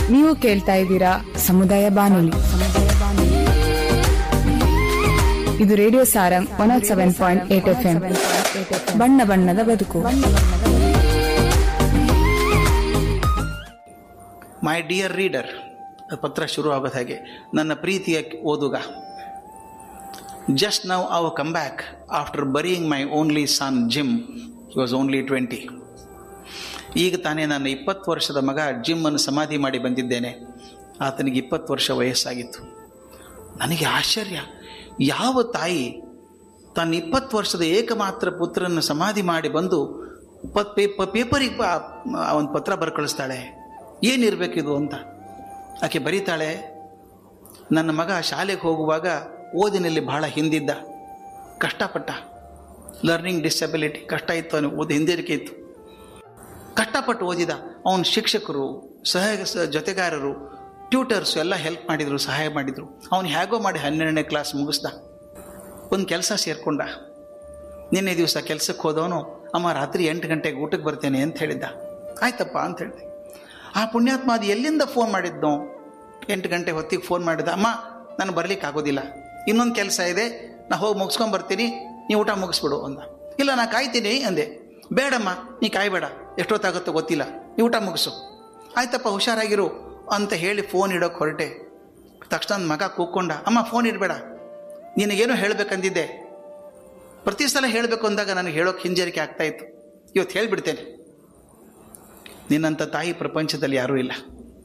ನೀವು ಕೇಳ್ತಾ ಇದ್ದೀರಾ ಸಮುದಾಯ ಬಾನುಲಿ ಇದು radio Sarang one nought seven point eight F M ಬಣ್ಣ ಬಣ್ಣದ ಬದುಕು ಮೈ ಡಿಯರ್ ರೀಡರ್ ಪತ್ರ ಶುರು ಆಗೋದು ಹಾಗೆ ನನ್ನ ಪ್ರೀತಿಯ ಓದುಗ just now I've come back after burying my only son Jim he was only twenty ಈಗ ತಾನೇ ನನ್ನ ಇಪ್ಪತ್ತು ವರ್ಷದ ಮಗ ಜಿಮ್ಮನ್ನು ಸಮಾಧಿ ಮಾಡಿ ಬಂದಿದ್ದೇನೆ ಆತನಿಗೆ ಇಪ್ಪತ್ತು ವರ್ಷ ವಯಸ್ಸಾಗಿತ್ತು ನನಗೆ ಆಶ್ಚರ್ಯ ಯಾವ ತಾಯಿ ತನ್ನ ಇಪ್ಪತ್ತು ವರ್ಷದ ಏಕಮಾತ್ರ ಪುತ್ರನ ಸಮಾಧಿ ಮಾಡಿ ಬಂದು ಪ ಪೇಪ ಪೇಪರಿಗೆ ಒಂದು ಪತ್ರ ಬರ್ಕಳಿಸ್ತಾಳೆ ಏನಿರಬೇಕಿದು ಅಂತ ಆಕೆ ಬರೀತಾಳೆ ನನ್ನ ಮಗ ಶಾಲೆಗೆ ಹೋಗುವಾಗ ಓದಿನಲ್ಲಿ ಬಹಳ ಹಿಂದಿದ್ದ ಕಷ್ಟಪಟ್ಟ ಲರ್ನಿಂಗ್ ಡಿಸಬಿಲಿಟಿ ಕಷ್ಟ ಇತ್ತು ಅವನು ಓದಿ ಹಿಂದಿರಿಕೆ ಇತ್ತು ಕಷ್ಟಪಟ್ಟು ಓದಿದ ಅವನ ಶಿಕ್ಷಕರು ಸಹ ಸ- ಜೊತೆಗಾರರು ಟ್ಯೂಟರ್ಸ್ ಎಲ್ಲ ಹೆಲ್ಪ್ ಮಾಡಿದರು ಸಹಾಯ ಮಾಡಿದರು ಅವನು ಹೇಗೋ ಮಾಡಿ ಹನ್ನೆರಡನೇ ಕ್ಲಾಸ್ ಮುಗಿಸ್ದ ಒಂದು ಕೆಲಸ ಸೇರಿಕೊಂಡ ನಿನ್ನೆ ದಿವಸ ಕೆಲಸಕ್ಕೆ ಹೋದವನು ಅಮ್ಮ ರಾತ್ರಿ ಎಂಟು ಗಂಟೆಗೆ ಊಟಕ್ಕೆ ಬರ್ತೇನೆ ಅಂತ ಹೇಳಿದ್ದ ಆಯ್ತಪ್ಪ ಅಂತ ಹೇಳಿದೆ ಆ ಪುಣ್ಯಾತ್ಮ ಅದು ಎಲ್ಲಿಂದ ಫೋನ್ ಮಾಡಿದ್ನೋ ಎಂಟು ಗಂಟೆ ಹೊತ್ತಿಗೆ ಫೋನ್ ಮಾಡಿದ ಅಮ್ಮ ನಾನು ಬರ್ಲಿಕ್ಕೆ ಆಗೋದಿಲ್ಲ ಇನ್ನೊಂದು ಕೆಲಸ ಇದೆ ನಾ ಹೋಗಿ ಮುಗಿಸ್ಕೊಂಡ್ ಬರ್ತೀನಿ ನೀವು ಊಟ ಮುಗಿಸ್ಬಿಡು ಅಂದ ಇಲ್ಲ ನಾ ಕಾಯ್ತೀನಿ ಅಂದೆ ಬೇಡಮ್ಮ ನೀ ಕಾಯ್ಬೇಡ ಎಷ್ಟೊತ್ತಾಗುತ್ತೋ ಗೊತ್ತಿಲ್ಲ ನೀ ಊಟ ಮುಗಿಸು ಆಯ್ತಪ್ಪ ಹುಷಾರಾಗಿರು ಅಂತ ಹೇಳಿ ಫೋನ್ ಇಡೋಕೆ ಹೊರಟೆ ತಕ್ಷಣ ನನ್ನ ಮಗ ಕೂಕ್ಕೊಂಡ ಅಮ್ಮ ಫೋನ್ ಇಡಬೇಡ ನಿನಗೇನು ಹೇಳಬೇಕಂದಿದ್ದೆ ಪ್ರತಿ ಸಲ ಹೇಳಬೇಕು ಅಂದಾಗ ನನಗೆ ಹೇಳೋಕೆ ಹಿಂಜರಿಕೆ ಆಗ್ತಾ ಇತ್ತು ಇವತ್ತು ಹೇಳಿಬಿಡ್ತೇನೆ ನಿನ್ನಂಥ ತಾಯಿ ಪ್ರಪಂಚದಲ್ಲಿ ಯಾರೂ ಇಲ್ಲ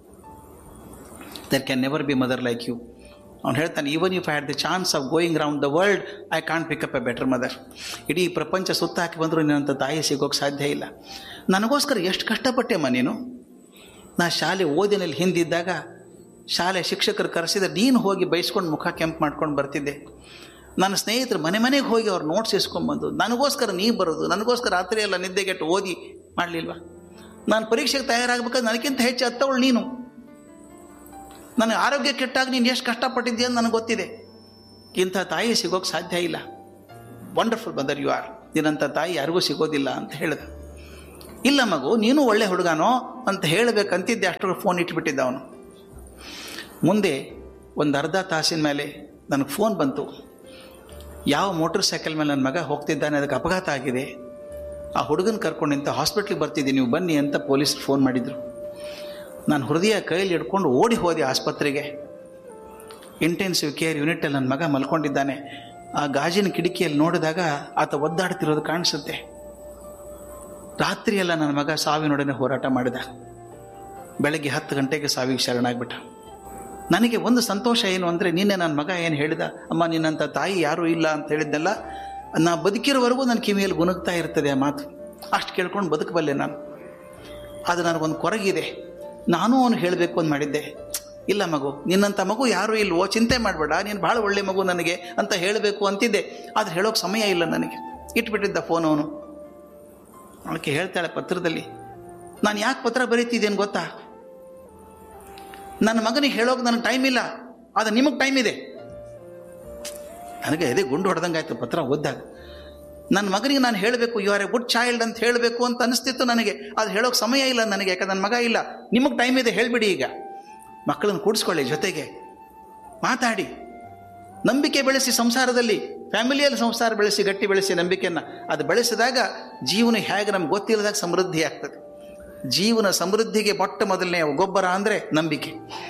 there can never be mother like you ಅವ್ನು ಹೇಳ್ತಾನೆ even if I had the chance of going round the world I can't pick up a better mother ಇಡೀ ಪ್ರಪಂಚ ಸುತ್ತ ಹಾಕಿ ಬಂದರೂ ನಿನ್ನಂಥ ತಾಯಿ ಸಿಗೋಕ್ಕೆ ಸಾಧ್ಯ ಇಲ್ಲ ನನಗೋಸ್ಕರ ಎಷ್ಟು ಕಷ್ಟಪಟ್ಟೆಮ್ಮ ನೀನು ನಾ ಶಾಲೆ ಓದಿನಲ್ಲಿ ಹಿಂದಿದ್ದಾಗ ಶಾಲೆ ಶಿಕ್ಷಕರು ಕರೆಸಿದ್ರೆ ನೀನು ಹೋಗಿ ಬೈಸ್ಕೊಂಡು ಮುಖ ಕೆಂಪು ಮಾಡ್ಕೊಂಡು ಬರ್ತಿದ್ದೆ ನನ್ನ ಸ್ನೇಹಿತರು ಮನೆ ಮನೆಗೆ ಹೋಗಿ ಅವ್ರು ನೋಟ್ಸ್ ಇಸ್ಕೊಂಬಂದು ನನಗೋಸ್ಕರ ನೀ ಬರೋದು ನನಗೋಸ್ಕರ ರಾತ್ರಿ ಎಲ್ಲ ನಿದ್ದೆಗೆಟ್ಟು ಓದಿ ಮಾಡಲಿಲ್ವಾ ನಾನು ಪರೀಕ್ಷೆಗೆ ತಯಾರಾಗಬೇಕಾದ್ರೆ ನನಗಿಂತ ಹೆಚ್ಚು ಹತ್ತವಳು ನೀನು ನನಗೆ ಆರೋಗ್ಯ ಕೆಟ್ಟಾಗ ನೀನು ಎಷ್ಟು ಕಷ್ಟಪಟ್ಟಿದ್ದೀಯ ಅಂತ ನನಗೆ ಗೊತ್ತಿದೆ ಇಂಥ ತಾಯಿ ಸಿಗೋಕ್ಕೆ ಸಾಧ್ಯ ಇಲ್ಲ ವಂಡರ್ಫುಲ್ ಮದರ್ ಯು ಆರ್ ನಿನ್ನಂಥ ತಾಯಿ ಯಾರಿಗೂ ಸಿಗೋದಿಲ್ಲ ಅಂತ ಹೇಳಿದ ಇಲ್ಲ ಮಗು ನೀನು ಒಳ್ಳೆ ಹುಡುಗನೋ ಅಂತ ಹೇಳಬೇಕಂತಿದ್ದೆ ಅಷ್ಟರಲ್ಲಿ ಫೋನ್ ಇಟ್ಬಿಟ್ಟಿದ್ದ ಅವನು ಮುಂದೆ ಒಂದು ಅರ್ಧ ತಾಸಿನ ಮೇಲೆ ನನಗೆ ಫೋನ್ ಬಂತು ಯಾವ ಮೋಟರ್ ಸೈಕಲ್ ಮೇಲೆ ನನ್ನ ಮಗ ಹೋಗ್ತಿದ್ದಾನೆ ಅದಕ್ಕೆ ಅಪಘಾತ ಆಗಿದೆ ಆ ಹುಡುಗನ ಕರ್ಕೊಂಡು ನಿಂತ ಹಾಸ್ಪಿಟ್ಲಿಗೆ ಬರ್ತಿದ್ದೀನಿ ನೀವು ಬನ್ನಿ ಅಂತ ಪೊಲೀಸರು ಫೋನ್ ಮಾಡಿದರು ನಾನು ಹೃದಯ ಕೈಯಲ್ಲಿ ಹಿಡ್ಕೊಂಡು ಓಡಿ ಹೋದೆ ಆಸ್ಪತ್ರೆಗೆ ಇಂಟೆನ್ಸಿವ್ ಕೇರ್ ಯೂನಿಟಲ್ಲಿ ನನ್ನ ಮಗ ಮಲ್ಕೊಂಡಿದ್ದಾನೆ ಆ ಗಾಜಿನ ಕಿಟಕಿಯಲ್ಲಿ ನೋಡಿದಾಗ ಆತ ಒದ್ದಾಡ್ತಿರೋದು ಕಾಣಿಸುತ್ತೆ ರಾತ್ರಿಯೆಲ್ಲ ನನ್ನ ಮಗ ಸಾವಿನೊಡನೆ ಹೋರಾಟ ಮಾಡಿದ ಬೆಳಗ್ಗೆ ಹತ್ತು ಗಂಟೆಗೆ ಸಾವಿಗೆ ಶರಣಾಗ್ಬಿಟ್ಟ ನನಗೆ ಒಂದು ಸಂತೋಷ ಏನು ಅಂದರೆ ನಿನ್ನೆ ನನ್ನ ಮಗ ಏನು ಹೇಳಿದ ಅಮ್ಮ ನಿನ್ನಂಥ ತಾಯಿ ಯಾರೂ ಇಲ್ಲ ಅಂತ ಹೇಳಿದ್ದೆಲ್ಲ ನಾ ಬದುಕಿರೋವರೆಗೂ ನನ್ನ ಕಿವಿಯಲ್ಲಿ ಗುಣಗ್ತಾ ಇರ್ತದೆ ಆ ಮಾತು ಅಷ್ಟು ಕೇಳ್ಕೊಂಡು ಬದುಕಬಲ್ಲೆ ನಾನು ಅದು ನನಗೊಂದು ಕೊರಗಿದೆ ನಾನು ಅವನು ಹೇಳಬೇಕು ಅಂತ ಮಾಡಿದ್ದೆ ಇಲ್ಲ ಮಗು ನಿನ್ನಂಥ ಮಗು ಯಾರೂ ಇಲ್ವೋ ಚಿಂತೆ ಮಾಡಬೇಡ ನೀನು ಭಾಳ ಒಳ್ಳೆ ಮಗು ನನಗೆ ಅಂತ ಹೇಳಬೇಕು ಅಂತಿದ್ದೆ ಆದರೆ ಹೇಳೋಕೆ ಸಮಯ ಇಲ್ಲ ನನಗೆ ಇಟ್ಬಿಟ್ಟಿದ್ದ ಫೋನ್ ಅವನು ಅವಳಿಗೆ ಹೇಳ್ತಾಳೆ ಪತ್ರದಲ್ಲಿ ನಾನು ಯಾಕೆ ಪತ್ರ ಬರೀತಿದ್ದೇನೆ ಗೊತ್ತಾ ನನ್ನ ಮಗನಿಗೆ ಹೇಳೋಕೆ ನನಗೆ ಟೈಮ್ ಇಲ್ಲ ಆದರೆ ನಿಮಗೆ ಟೈಮ್ ಇದೆ ನನಗೆ ಅದೇ ಗುಂಡು ಹೊಡೆದಂಗೆ ಆಯ್ತು ಪತ್ರ ಓದ್ದಾಗ ನನ್ನ ಮಗನಿಗೆ ನಾನು ಹೇಳಬೇಕು you are a good child ಅಂತ ಹೇಳಬೇಕು ಅಂತ ಅನಿಸ್ತಿತ್ತು ನನಗೆ ಅದು ಹೇಳೋಕೆ ಸಮಯ ಇಲ್ಲ ನನಗೆ ಯಾಕಂದ್ರೆ ನನ್ನ ಮಗ ಇಲ್ಲ ನಿಮಗೆ ಟೈಮ್ ಇದೆ ಹೇಳಿಬಿಡಿ ಈಗ ಮಕ್ಕಳನ್ನು ಕೂಡಿಸ್ಕೊಳ್ಳಿ ಜೊತೆಗೆ ಮಾತಾಡಿ ನಂಬಿಕೆ ಬೆಳೆಸಿ ಸಂಸಾರದಲ್ಲಿ ಫ್ಯಾಮಿಲಿಯಲ್ಲಿ ಸಂಸಾರ ಬೆಳೆಸಿ ಗಟ್ಟಿ ಬೆಳೆಸಿ ನಂಬಿಕೆಯನ್ನು ಅದು ಬೆಳೆಸಿದಾಗ ಜೀವನ ಹೇಗೆ ನಮ್ಗೆ ಗೊತ್ತಿಲ್ಲದಾಗ ಸಮೃದ್ಧಿ ಆಗ್ತದೆ ಜೀವನ ಸಮೃದ್ಧಿಗೆ ಮೊಟ್ಟ ಮೊದಲನೇ ಗೊಬ್ಬರ ಅಂದರೆ ನಂಬಿಕೆ